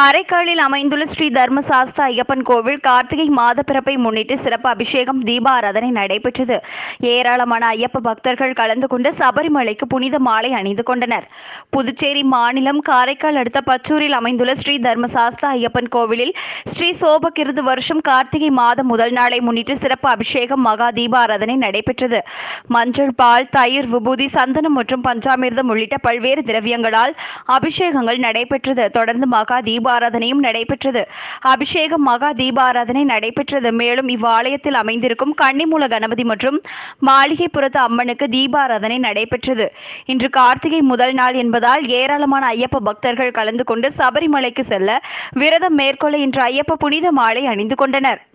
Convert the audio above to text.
காரைக்காலில் அமைந்துள்ள ஸ்ரீ தர்மசாஸ்தா ஐயப்பன் கோவில் கார்த்திகை மாத பிறப்பை முன்னிட்டு சிறப்பு அபிஷேகம் தீபாராதனை நடைபெற்றது ஏராளமான ஐயப்ப பக்தர்கள் கலந்து கொண்டு சபரிமலைக்கு புனித மாலை அணிந்து கொண்டனர் புதுச்சேரி மாநிலம் காரைக்கால் அடுத்த பச்சூரில் அமைந்துள்ள ஸ்ரீ தர்மசாஸ்தா ஐயப்பன் கோவிலில் ஸ்ரீ சோபகிருது வருஷம் கார்த்திகை மாதம் முதல் நாளை முன்னிட்டு சிறப்பு அபிஷேகம் மகா தீபாராதனை நடைபெற்றது மஞ்சள் பால் தயிர் விபூதி சந்தனம் மற்றும் பஞ்சாமிர்தம் உள்ளிட்ட பல்வேறு திரவியங்களால் அபிஷேகங்கள் நடைபெற்றது தொடர்ந்து மகா தீபாராதனையும் நடைபெற்றது அபிஷேகம் மகா தீபாராதனை நடைபெற்றது மேலும் இவ்வாலயத்தில் அமைந்திருக்கும் கன்னிமூல கணபதி மற்றும் மாளிகைப்புறத்து அம்மனுக்கு தீபாராதனை நடைபெற்றது இன்று கார்த்திகை முதல் நாள் என்பதால் ஏராளமான ஐயப்ப பக்தர்கள் கலந்து கொண்டு சபரிமலைக்கு செல்ல விரதம் மேற்கொள்ள இன்று ஐயப்ப புனித மாலை அணிந்து கொண்டனர்